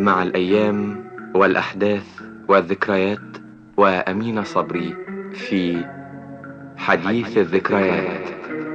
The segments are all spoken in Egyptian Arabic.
مع الأيام والأحداث والذكريات وأمين صبري في حديث الذكريات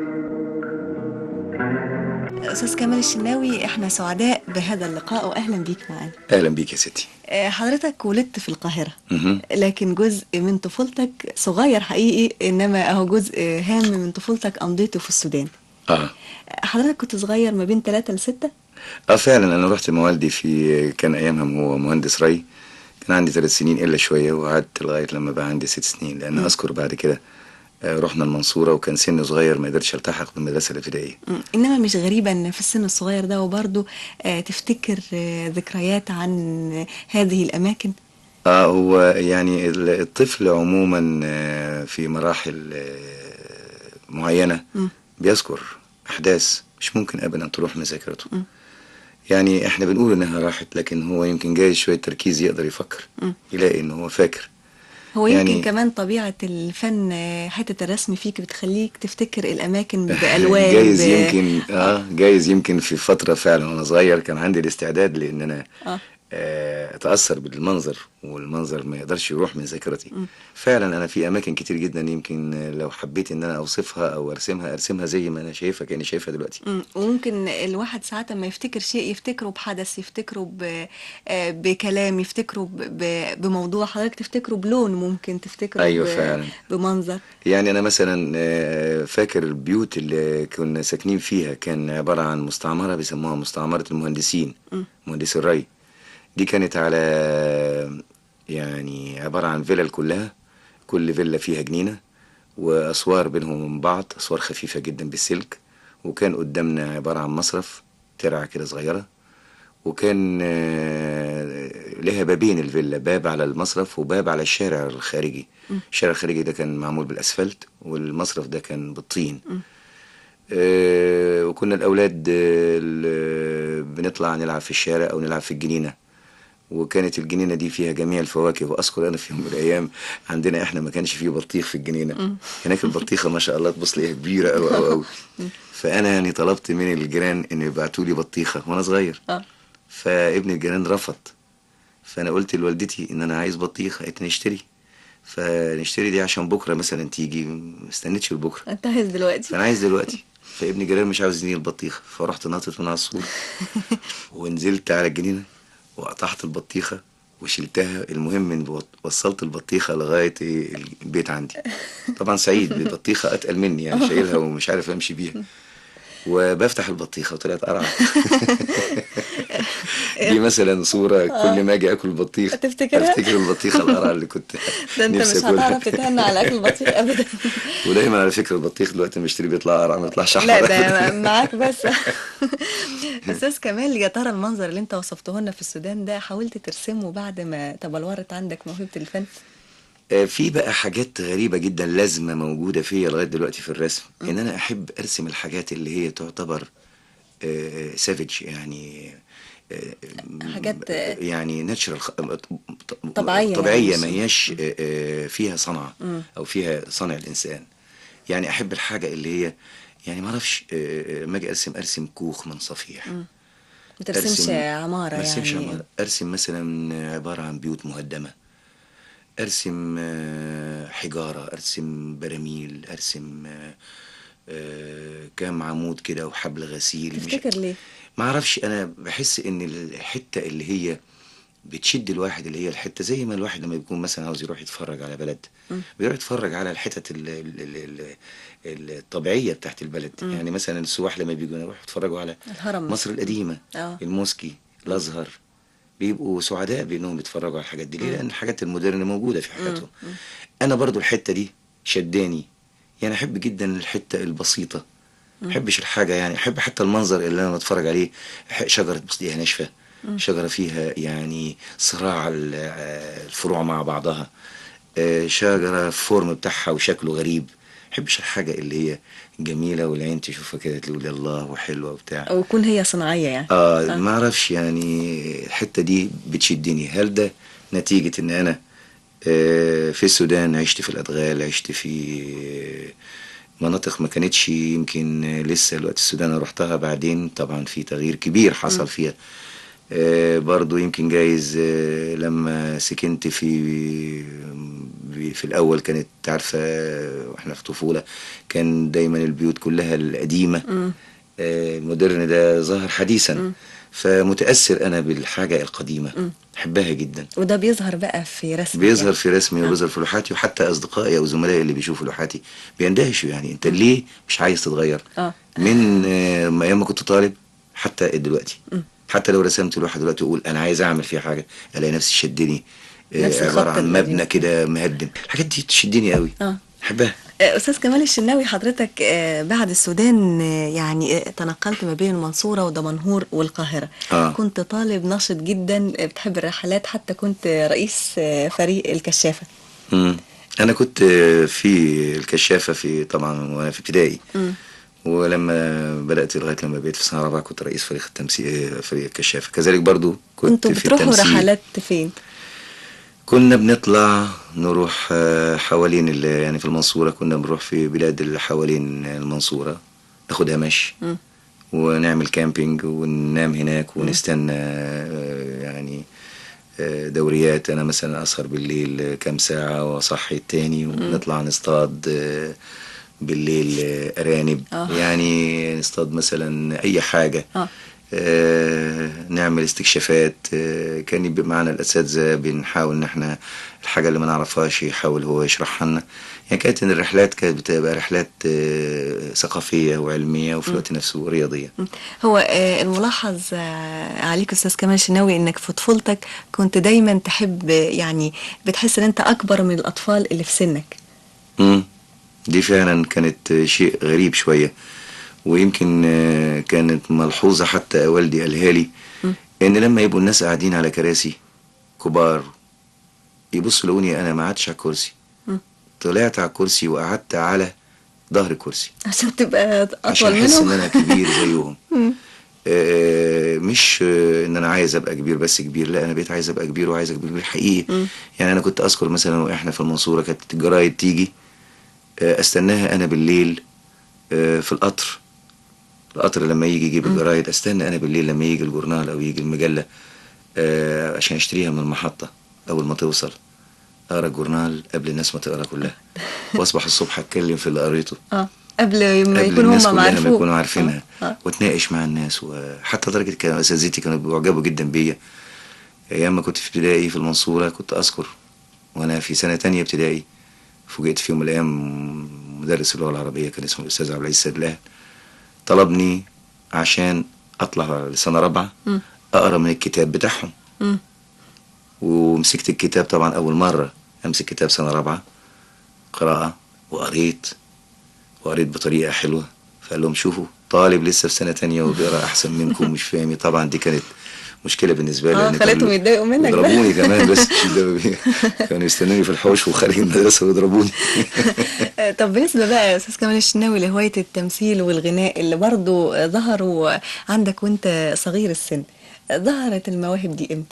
أستاذ كمال الشناوي احنا سعداء بهذا اللقاء وأهلا بيك معانا اهلا بيك يا ستي آه، حضرتك ولدت في القاهرة مهم. لكن جزء من طفولتك صغير حقيقي إنما أهو جزء هام من طفولتك أمضيته في السودان اه حضرتك كنت صغير ما بين 3 ل 6 اه فعلا انا رحت مع والدي في كان ايامها هو مهندس ري كان عندي ثلاث سنين الا شويه وقعدت لغايه لما بقى عندي ست سنين لان اذكر بعد كده آه، رحنا المنصوره وكان سني صغير ما قدرتش التحق بالمدرسه الابتدائيه مم. إنما مش غريبة إن في السن الصغير ده وبرضه آه، تفتكر آه، ذكريات عن هذه الأماكن اه هو يعني ال- الطفل عموما آه، في مراحل آه، معينه مم. بيذكر احداث مش ممكن ابدا تروح من ذاكرته مم. يعني احنا بنقول انها راحت لكن هو يمكن جاي شويه تركيز يقدر يفكر مم. يلاقي ان هو فاكر هو يمكن يعني- كمان طبيعة الفن آه، حتة الرسم فيك بتخليك تفتكر الأماكن بألوان جايز ب- يمكن اه جايز يمكن في فتره فعلا وانا صغير كان عندي الاستعداد لان انا آه. آه، اتاثر بالمنظر والمنظر ما يقدرش يروح من ذاكرتي فعلا انا في اماكن كتير جدا يمكن آه، لو حبيت ان انا اوصفها او ارسمها ارسمها زي ما انا شايفها كاني شايفها دلوقتي مم. وممكن الواحد ساعات ما يفتكر شيء يفتكره بحدث يفتكره ب... آه، بكلام يفتكره ب... ب... بموضوع حضرتك تفتكره بلون ممكن تفتكره أيوة ب... فعلا. بمنظر يعني انا مثلا آه، فاكر البيوت اللي كنا ساكنين فيها كان عباره عن مستعمره بيسموها مستعمره المهندسين مهندسي الري دي كانت على يعني عباره عن فيلل كلها كل فيلا فيها جنينه واسوار بينهم وبين بعض اسوار خفيفه جدا بالسلك وكان قدامنا عباره عن مصرف ترعه كده صغيره وكان آه، لها بابين الفيلا باب على المصرف وباب على الشارع الخارجي الشارع الخارجي ده كان معمول بالاسفلت والمصرف ده كان بالطين آه، وكنا الاولاد آه، ال- بنطلع نلعب في الشارع او نلعب في الجنينه وكانت الجنينه دي فيها جميع الفواكه واذكر انا في يوم من الايام عندنا احنا ما كانش فيه بطيخ في الجنينه هناك البطيخه ما شاء الله تبص ليها كبيره قوي قوي قوي فانا يعني طلبت من الجيران ان يبعتوا لي بطيخه وانا صغير اه فابن الجيران رفض فانا قلت لوالدتي ان انا عايز بطيخه قالت نشتري فنشتري دي عشان بكره مثلا تيجي ما استنيتش لبكره انت عايز دلوقتي فانا عايز دلوقتي فابن الجيران مش عاوز يديني البطيخه فرحت ناطط من على السور ونزلت على الجنينه وقطعت البطيخه وشلتها المهم ان وصلت البطيخه لغايه إيه البيت عندي طبعا سعيد البطيخه اتقل مني يعني شايلها ومش عارف امشي بيها وبفتح البطيخه وطلعت قرعه دي مثلا صوره كل ما اجي اكل بطيخ تفتكرها؟ افتكر البطيخه القرعه اللي كنت ده انت نفسي مش أكلها. هتعرف تتهنى على اكل البطيخ ابدا ودايما على فكره البطيخ دلوقتي بشتري بيطلع قرع ما يطلعش احمر لا أبداً. ده معاك بس استاذ كمال يا ترى المنظر اللي انت وصفته لنا في السودان ده حاولت ترسمه بعد ما تبلورت عندك موهبة الفن آه، في بقى حاجات غريبة جدا لازمة موجودة فيا لغاية دلوقتي في الرسم ان انا احب ارسم الحاجات اللي هي تعتبر سافج يعني آه، حاجات، آه، يعني ناتشرال طبيعية طبيعية يعني. ما هياش آه، آه، فيها صنعة او فيها صنع الانسان يعني احب الحاجة اللي هي يعني ما اعرفش آه، آه، لما اجي ارسم ارسم كوخ من صفيح ما ترسمش أرسم- عمارة ما ارسمش يعني عمارة ارسم مثلا عبارة عن بيوت مهدمة ارسم آه، حجارة ارسم براميل ارسم آه، آه، كام عمود كده وحبل غسيل مش- تفتكر ليه؟ ما اعرفش انا بحس ان الحتة اللي هي بتشد الواحد اللي هي الحتة زي ما الواحد لما بيكون مثلا عاوز يروح يتفرج على بلد بيروح يتفرج على الحتت ال- ال- ال- ال- الطبيعية بتاعت البلد يعني مثلا السواح لما بيجوا يروحوا يتفرجوا على الهرم مصر القديمة آه. الموسكي الازهر بيبقوا سعداء بانهم يتفرجوا على الحاجات دي ليه لان الحاجات المودرن موجوده في حياتهم انا برضو الحته دي شداني يعني احب جدا الحته البسيطه ما احبش الحاجه يعني احب حتى المنظر اللي انا بتفرج عليه أح- شجره بصديها ناشفه شجره فيها يعني صراع ال- آه، الفروع مع بعضها آه، شجره الفورم بتاعها وشكله غريب ما احبش الحاجه اللي هي جميله والعين تشوفها كده تقول يا الله وحلوه وبتاع او يكون هي صناعية يعني اه ما اعرفش يعني الحته دي بتشدني هل ده نتيجه ان انا آه، في السودان عشت في الادغال عشت في مناطق ما كانتش يمكن لسه الوقت السودان انا رحتها بعدين طبعا في تغيير كبير حصل فيها آه، برضو يمكن جايز آه، لما سكنت في في الأول كانت عارفة آه، واحنا في طفولة كان دايما البيوت كلها القديمة آه، المودرن ده ظهر حديثا فمتأثر أنا بالحاجة القديمة أحبها جدا وده بيظهر بقى في رسم بيظهر في رسمي وبيظهر في لوحاتي وحتى أصدقائي أو زملائي اللي بيشوفوا لوحاتي بيندهشوا يعني أنت ليه مش عايز تتغير آه. من آه، ما أيام ما كنت طالب حتى دلوقتي حتى لو رسمت لوحة دلوقتي أقول أنا عايز أعمل فيها حاجة ألاقي نفسي شدني آه، نفس الخط عبارة عن القديم. مبنى كده مهدم الحاجات دي تشدني قوي آه. أحبها آه، أستاذ كمال الشناوي حضرتك آه، بعد السودان آه، يعني آه، تنقلت ما بين المنصورة ودمنهور والقاهرة آه. كنت طالب نشط جدا آه، بتحب الرحلات حتى كنت رئيس آه، فريق الكشافة مم. انا كنت آه، في الكشافه في طبعا وانا في ابتدائي مم. ولما بدات لغايه لما بقيت في سنه رابعه كنت رئيس فريق التمثيل فريق الكشافه كذلك برضو كنت كنتوا في بتروحوا التمثيل رحلات فين؟ كنا بنطلع نروح آه، حوالين ال- يعني في المنصوره كنا بنروح في بلاد اللي حوالين المنصوره ناخدها مشي مم. ونعمل كامبينج وننام هناك ونستنى آه، يعني آه، دوريات انا مثلا اسهر بالليل كام ساعة واصحي التاني ونطلع نصطاد آه، بالليل آه، ارانب آه. يعني نصطاد مثلا اي حاجة آه. آه، نعمل استكشافات آه، كان يبقى معنا الاساتذه بنحاول ان احنا الحاجه اللي ما نعرفهاش يحاول هو يشرحها لنا يعني كانت إن الرحلات كانت بتبقى رحلات آه، ثقافيه وعلميه وفي الوقت نفسه رياضيه هو آه، الملاحظ آه، عليك استاذ كمال الشناوي انك في طفولتك كنت دايما تحب آه، يعني بتحس ان انت اكبر من الاطفال اللي في سنك مم. دي فعلا كانت آه، شيء غريب شويه ويمكن آه، كانت ملحوظه حتى والدي قالها لي ان لما يبقوا الناس قاعدين على كراسي كبار يبصوا لوني انا ما قعدتش على الكرسي مم. طلعت على الكرسي وقعدت على ظهر كرسي عشان تبقى اطول عشان احس ان منهم انا كبير زيهم مم. آه، مش آه، ان انا عايز ابقى كبير بس كبير لا انا بقيت عايز ابقى كبير وعايز ابقى كبير حقيقي مم. يعني انا كنت اذكر مثلا واحنا في المنصوره كانت الجرايد تيجي آه، استناها انا بالليل آه، في القطر القطر لما يجي يجيب الجرايد استنى انا بالليل لما يجي الجورنال او يجي المجله آه، عشان اشتريها من المحطه اول ما توصل اقرا الجورنال قبل الناس ما تقرا كلها واصبح الصبح اتكلم في اللي قريته اه قبل ما قبل يكونوا الناس هم كلها ما معرفوه يكونوا عارفينها آه. آه. واتناقش مع الناس وحتى درجة كانوا أساتذتي كانوا بيعجبوا جدا بيا أيام ما كنت في ابتدائي في المنصورة كنت أذكر وأنا في سنة تانية ابتدائي فوجئت في يوم من الأيام مدرس اللغة العربية كان اسمه الأستاذ عبد العزيز سدلان طلبني عشان أطلع لسنة رابعة مم. أقرأ من الكتاب بتاعهم مم. ومسكت الكتاب طبعا أول مرة أمسك كتاب سنة رابعة قراءة وقريت وقريت بطريقة حلوة فقال لهم شوفوا طالب لسه في سنة تانية وبيقرا أحسن منكم مش فاهمي طبعا دي كانت مشكلة بالنسبة لي آه، لأن خليتهم كانوا يتضايقوا منك بقى. يضربوني كمان بس مش يتضايقوا بيا. كانوا يستنوني في الحوش وخارج المدرسة ويضربوني آه، طب بالنسبة بقى يا أستاذ كمال الشناوي لهواية التمثيل والغناء اللي برضو آه، ظهروا عندك وأنت صغير السن آه، ظهرت المواهب دي إمتى؟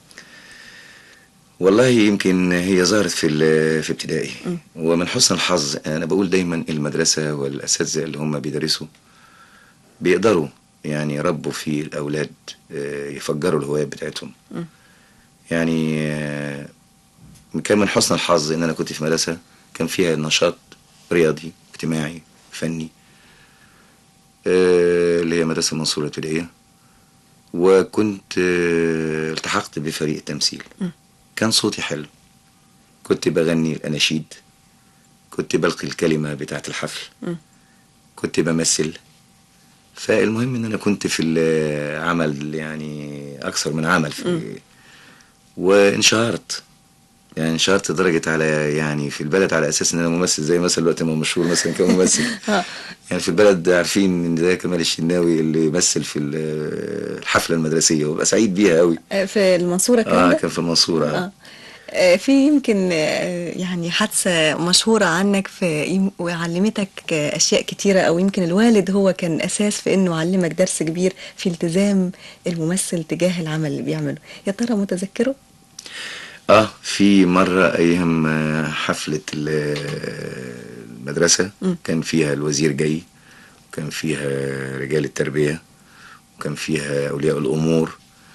والله يمكن هي ظهرت في ال- في ابتدائي ومن حسن الحظ انا بقول دايما المدرسه والاساتذه اللي هم بيدرسوا بيقدروا يعني يربوا في الاولاد آه، يفجروا الهوايات بتاعتهم يعني آه، كان من حسن الحظ ان انا كنت في مدرسه كان فيها نشاط رياضي اجتماعي فني آه، اللي هي مدرسه المنصوره الابتدائيه وكنت آه، التحقت بفريق التمثيل كان صوتي حلو كنت بغني الأناشيد كنت بلقي الكلمة بتاعة الحفل مم. كنت بمثل فالمهم ان انا كنت في العمل يعني اكثر من عمل في وانشهرت يعني انشهرت لدرجة على يعني في البلد على اساس ان انا ممثل زي مثلا دلوقتي ما مشهور مثلا كممثل آه. يعني في البلد عارفين ان ده كمال الشناوي اللي يمثل في ال- الحفلة المدرسية وببقى سعيد بيها قوي آه، في المنصورة الكلام اه ده؟ كان في المنصورة آه. آه. آه، في يمكن آه، يعني حادثة مشهورة عنك في يم- وعلمتك آه، أشياء كتيرة أو يمكن الوالد هو كان أساس في إنه علمك درس كبير في التزام الممثل تجاه العمل اللي بيعمله يا ترى متذكره؟ اه في مرة ايام آه، حفلة ال- المدرسة مم. كان فيها الوزير جاي وكان فيها رجال التربية وكان فيها اولياء الامور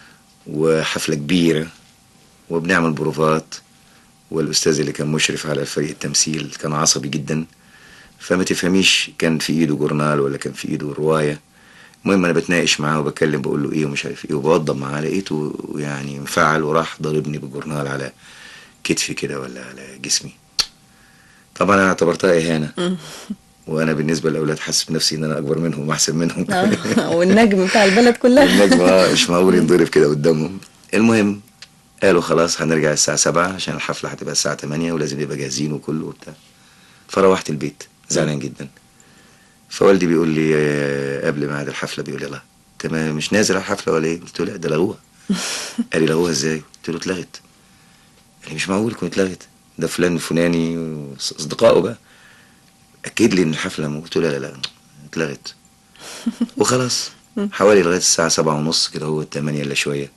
وحفلة كبيرة وبنعمل بروفات والأستاذ اللي كان مشرف على فريق التمثيل كان عصبي جدا فما تفهميش كان في إيده جورنال ولا كان في إيده رواية المهم أنا بتناقش معاه وبكلم بقول له إيه ومش عارف إيه وبوضب معاه لقيته يعني انفعل وراح ضاربني بالجورنال على كتفي كده ولا على جسمي طبعا أنا اعتبرتها إهانة وانا بالنسبه للاولاد حاسس بنفسي ان انا اكبر منهم واحسن منهم آه، والنجم بتاع البلد كلها النجم اه مش معقول ينضرب كده قدامهم المهم قالوا خلاص هنرجع الساعة سبعة عشان الحفلة هتبقى الساعة تمانية ولازم نبقى جاهزين وكله وبتاع فروحت البيت زعلان جدا فوالدي بيقول لي آه، قبل ميعاد الحفلة بيقول لي الله انت ما- مش نازل على الحفلة ولا ايه؟ قلت له لا ده لغوها قال لي لغوها ازاي؟ قلت له اتلغت قال لي مش معقول كنت اتلغت ده فلان الفلاني واصدقائه بقى اكد لي ان الحفلة م- قلت له لا لا لا اتلغت وخلاص حوالي لغاية الساعة سبعة ونص كده هو التمانية إلا شوية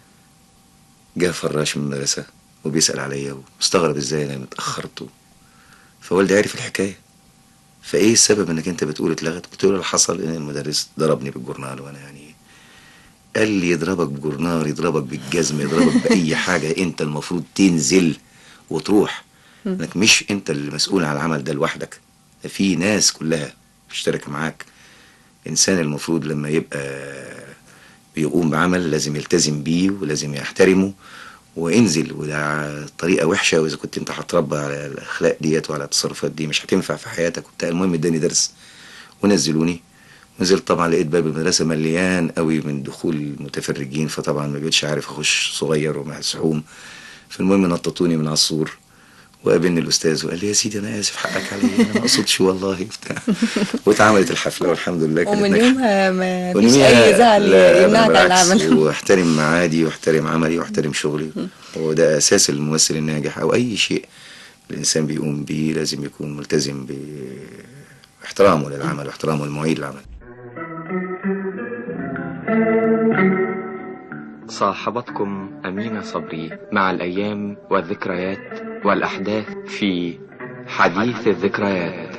جه فراش من المدرسة وبيسأل عليا ومستغرب ازاي انا اتأخرت و- فوالدي عرف الحكاية فايه السبب انك انت بتقول اتلغت قلت له اللي حصل ان المدرس ضربني بالجورنال وانا يعني قال لي يضربك بجورنال يضربك بالجزم يضربك بأي حاجة انت المفروض تنزل وتروح انك مش انت اللي مسؤول عن العمل ده لوحدك ده في ناس كلها بتشترك معاك انسان المفروض لما يبقى بيقوم بعمل لازم يلتزم بيه ولازم يحترمه وانزل وده طريقه وحشه واذا كنت انت هتربى على الاخلاق ديت وعلى التصرفات دي مش هتنفع في حياتك وبتاع المهم اداني درس ونزلوني نزلت طبعا لقيت باب المدرسه مليان قوي من دخول المتفرجين فطبعا ما بقتش عارف اخش صغير ومسحوم فالمهم نططوني من على السور وقابلني الاستاذ وقال لي يا سيدي انا اسف حقك عليا انا ما اقصدش والله بتاع واتعملت الحفله والحمد لله كانت ومن ناجحة. يومها ما فيش ونميها- اي زعل لا، يمنعك عن بالعكس، العمل واحترم معادي واحترم عملي واحترم شغلي وده اساس الممثل الناجح او اي شيء الانسان بيقوم بيه لازم يكون ملتزم باحترامه للعمل واحترامه لمواعيد العمل صاحبتكم أمينة صبري مع الأيام والذكريات والأحداث في حديث الذكريات